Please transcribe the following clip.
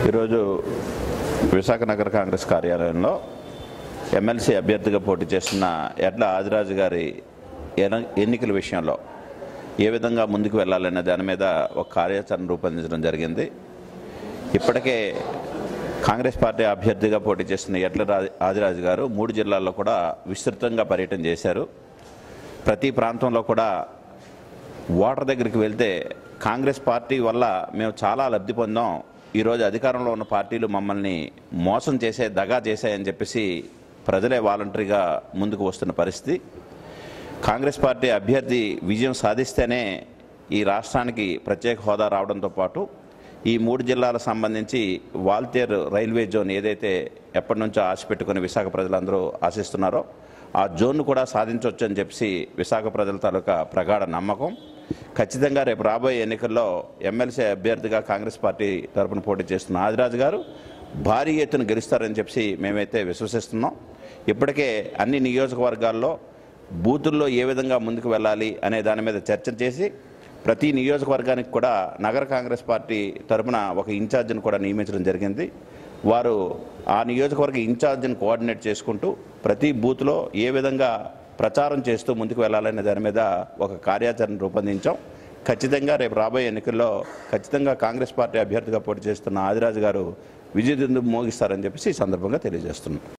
ఈరోజు విశాఖ నగర కాంగ్రెస్ కార్యాలయంలో ఎమ్మెల్సీ అభ్యర్థిగా పోటీ చేస్తున్న ఎడ్ల ఆదిరాజు గారి ఎన- ఎన్నికల విషయంలో ఏ విధంగా ముందుకు వెళ్ళాలనే దాని మీద ఒక కార్యాచరణ రూపొందించడం జరిగింది ఇప్పటికే కాంగ్రెస్ పార్టీ అభ్యర్థిగా పోటీ చేస్తున్న ఎడ్ల రా- ఆదిరాజు గారు మూడు జిల్లాల్లో కూడా విస్తృతంగా పర్యటన చేశారు ప్రతి ప్రాంతంలో కూడా ఓటర్ దగ్గరికి వెళ్తే కాంగ్రెస్ పార్టీ వల్ల మేము చాలా లబ్ధి పొందాం ఈరోజు అధికారంలో ఉన్న పార్టీలు మమ్మల్ని మోసం చేసే దగా చేశాయని చెప్పేసి ప్రజలే వాలంటరీగా ముందుకు వస్తున్న పరిస్థితి కాంగ్రెస్ పార్టీ అభ్యర్థి విజయం సాధిస్తేనే ఈ రాష్ట్రానికి ప్రత్యేక హోదా రావడంతో పాటు ఈ మూడు జిల్లాలకు సంబంధించి వాల్తేర్ రైల్వే జోన్ ఏదైతే ఎప్పటి నుంచో ఆశ పెట్టుకుని విశాఖ ప్రజలందరూ ఆశిస్తున్నారో ఆ జోన్ను కూడా సాధించవచ్చు అని చెప్పి విశాఖ ప్రజల తాలూకా ప్రగాఢ నమ్మకం ఖచ్చితంగా రేపు రాబోయే ఎన్నికల్లో ఎమ్మెల్సీ అభ్యర్థిగా కాంగ్రెస్ పార్టీ తరపున పోటీ చేస్తున్న ఆదిరాజు గారు భారీ ఎత్తున గెలుస్తారని చెప్పి మేమైతే విశ్వసిస్తున్నాం ఇప్పటికే అన్ని నియోజకవర్గాల్లో బూతుల్లో ఏ విధంగా ముందుకు వెళ్ళాలి అనే దాని మీద చర్చ చేసి ప్రతి నియోజకవర్గానికి కూడా నగర కాంగ్రెస్ పార్టీ తరపున ఒక ఇన్ఛార్జిని కూడా నియమించడం జరిగింది వారు ఆ నియోజకవర్గ ఇన్ఛార్జిని కోఆర్డినేట్ చేసుకుంటూ ప్రతి బూత్లో ఏ విధంగా ప్రచారం చేస్తూ ముందుకు వెళ్ళాలనే దాని మీద ఒక కార్యాచరణ రూపొందించాం ఖచ్చితంగా రేపు రాబోయే ఎన్నికల్లో ఖచ్చితంగా కాంగ్రెస్ పార్టీ అభ్యర్థిగా పోటీ చేస్తున్న ఆదిరాజు గారు విజయదుందు మోగిస్తారని చెప్పేసి ఈ సందర్భంగా తెలియజేస్తున్నాం